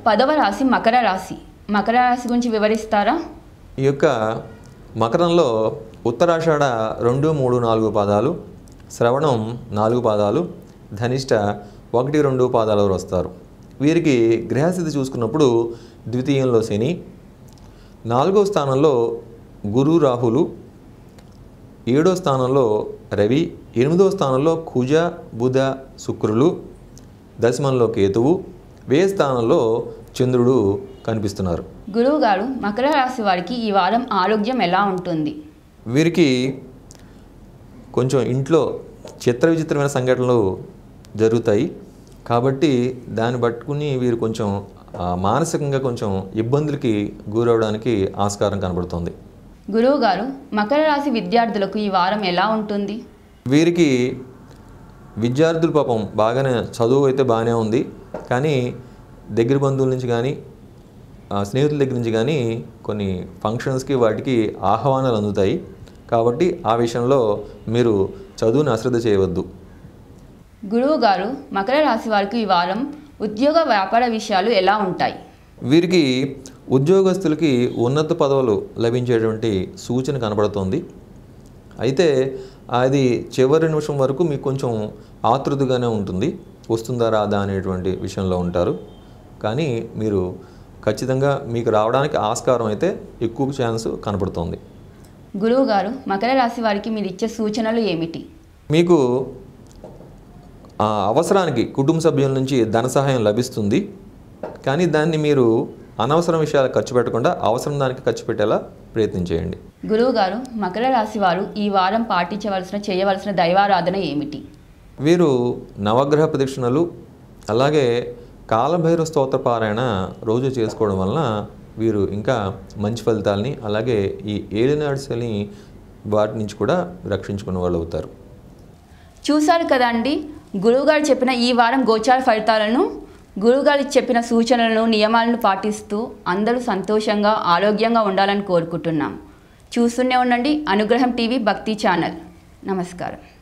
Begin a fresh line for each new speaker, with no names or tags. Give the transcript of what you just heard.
పదవ రాశి మకర రాశి మకర రాశి గురించి వివరిస్తారా
ఈ యొక్క మకరంలో ఉత్తరాషాఢ రెండు మూడు నాలుగు పాదాలు శ్రవణం నాలుగు పాదాలు ధనిష్ట ఒకటి రెండు పాదాల వారు వస్తారు వీరికి గ్రహస్థితి చూసుకున్నప్పుడు ద్వితీయంలో శని నాలుగో స్థానంలో గురు రాహులు ఏడో స్థానంలో రవి ఎనిమిదో స్థానంలో కుజ బుధ శుక్రులు దశమంలో కేతువు వే స్థానంలో చంద్రుడు కనిపిస్తున్నారు
గురువు గారు మకర రాశి వారికి ఈ వారం ఆరోగ్యం ఎలా ఉంటుంది
వీరికి కొంచెం ఇంట్లో చిత్ర విచిత్రమైన సంఘటనలు జరుగుతాయి కాబట్టి దాన్ని పట్టుకుని వీరు కొంచెం ఆ, మానసికంగా కొంచెం ఇబ్బందులకి గురవడానికి ఆస్కారం కనబడుతుంది
గురువు గారు మకర రాశి విద్యార్థులకు ఈ వారం ఎలా ఉంటుంది
వీరికి విద్యార్థులు పాపం బాగానే చదువు అయితే బాగానే ఉంది కానీ దగ్గర బంధువుల నుంచి కానీ ఆ, స్నేహితుల దగ్గర నుంచి కానీ కొన్ని ఫంక్షన్స్కి వాటికి ఆహ్వానాలు అందుతాయి కాబట్టి ఆ విషయంలో మీరు చదువుని అశ్రద్ధ చేయవద్దు
గురువు గారు మకర రాశి వారికి ఈ వారం ఉద్యోగ వ్యాపార విషయాలు ఎలా ఉంటాయి
వీరికి ఉద్యోగస్తులకి ఉన్నత పదవులు లభించేటువంటి సూచన కనబడుతోంది అయితే అది చివరి నిమిషం వరకు మీకు కొంచెం ఆతృతగానే ఉంటుంది వస్తుందా రాదా అనేటువంటి విషయంలో ఉంటారు కానీ మీరు ఖచ్చితంగా మీకు రావడానికి ఆస్కారం అయితే ఎక్కువ ఛాన్స్ కనపడుతోంది
గురువు గారు మకర రాశి వారికి మీరు ఇచ్చే సూచనలు ఏమిటి
మీకు ఆ అవసరానికి కుటుంబ సభ్యుల నుంచి ధన సహాయం లభిస్తుంది కానీ దాన్ని మీరు అనవసరం విషయాలు ఖర్చు పెట్టకుండా అవసరం దానికి ఖర్చు పెట్టేలా ప్రయత్నం చేయండి
గురువు గారు మకర రాశి వారు ఈ వారం పాటించవలసిన చేయవలసిన దైవారాధన ఏమిటి
వీరు నవగ్రహ ప్రదక్షిణలు అలాగే కాలభైరవ స్తోత్ర పారాయణ రోజు చేసుకోవడం వలన వీరు ఇంకా మంచి ఫలితాలని అలాగే ఈ ఏలినాడ్స్ని వాటి నుంచి కూడా రక్షించుకునే వాళ్ళు అవుతారు
చూశారు కదండి గురువుగారు చెప్పిన ఈ వారం గోచార ఫలితాలను గురువుగారు చెప్పిన సూచనలను నియమాలను పాటిస్తూ అందరూ సంతోషంగా ఆరోగ్యంగా ఉండాలని కోరుకుంటున్నాం చూస్తూనే ఉండండి అనుగ్రహం టీవీ భక్తి ఛానల్ నమస్కారం